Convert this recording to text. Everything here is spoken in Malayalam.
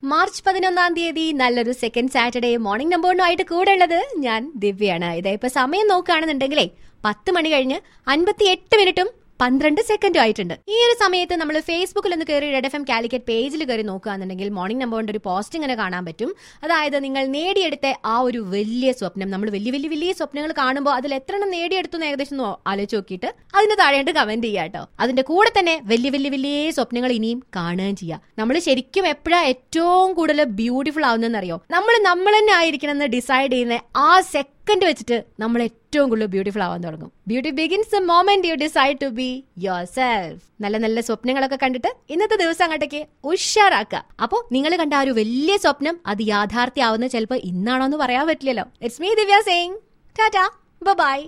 മാർച്ച് പതിനൊന്നാം തീയതി നല്ലൊരു സെക്കൻഡ് സാറ്റർഡേ മോർണിംഗ് നമ്പറിനുമായിട്ട് കൂടെ ഉള്ളത് ഞാൻ ദിവ്യയാണ് ഇതേ ഇപ്പൊ സമയം നോക്കുകയാണെന്നുണ്ടെങ്കിലേ പത്ത് മണി കഴിഞ്ഞ് അൻപത്തി എട്ട് മിനിറ്റും പന്ത്രണ്ട് സെക്കൻഡും ആയിട്ടുണ്ട് ഈ ഒരു സമയത്ത് നമ്മൾ ഫേസ്ബുക്കിൽ ഒന്ന് കയറി റെഡ് എഫ് എം കാലിക്കറ്റ് പേജിൽ കയറി നോക്കുകയാണെന്നുണ്ടെങ്കിൽ മോർണിംഗ് നമ്പറിന്റെ ഒരു പോസ്റ്റ് ഇങ്ങനെ കാണാൻ പറ്റും അതായത് നിങ്ങൾ നേടിയെടുത്ത ആ ഒരു വലിയ സ്വപ്നം നമ്മൾ വലിയ വലിയ വലിയ സ്വപ്നങ്ങൾ കാണുമ്പോൾ അതിൽ എത്ര എണ്ണം നേടിയെടുത്തു എന്ന് ഏകദേശം ഒന്ന് ആലോചിച്ച് നോക്കിയിട്ട് അതിന് താഴെയായിട്ട് കമന്റ് ചെയ്യുക കേട്ടോ അതിന്റെ കൂടെ തന്നെ വലിയ വലിയ വലിയ സ്വപ്നങ്ങൾ ഇനിയും കാണുകയും ചെയ്യാം നമ്മൾ ശരിക്കും എപ്പോഴാ ഏറ്റവും കൂടുതൽ ബ്യൂട്ടിഫുൾ ആവുന്നതെന്ന് അറിയോ നമ്മൾ നമ്മൾ തന്നെ ആയിരിക്കണം എന്ന് ഡിസൈഡ് ചെയ്യുന്ന ആ സെക്കൻഡ് വെച്ചിട്ട് നമ്മൾ ഏറ്റവും കൂടുതൽ ബ്യൂട്ടിഫുൾ ആവാൻ തുടങ്ങും beauty begins the moment you decide to be yourself നല്ല നല്ല സ്വപ്നങ്ങളൊക്കെ കണ്ടിട്ട് ഇന്നത്തെ ദിവസം അങ്ങോട്ടേക്ക് ഉഷാറാക്കുക അപ്പോൾ നിങ്ങൾ കണ്ട ആ ഒരു വലിയ സ്വപ്നം അത് യാഥാർത്ഥ്യമാവുന്ന ചിലപ്പോൾ ഇന്നാണോ എന്ന് പറയാൻ പറ്റില്ലല്ലോ it's me Divya Singh tata by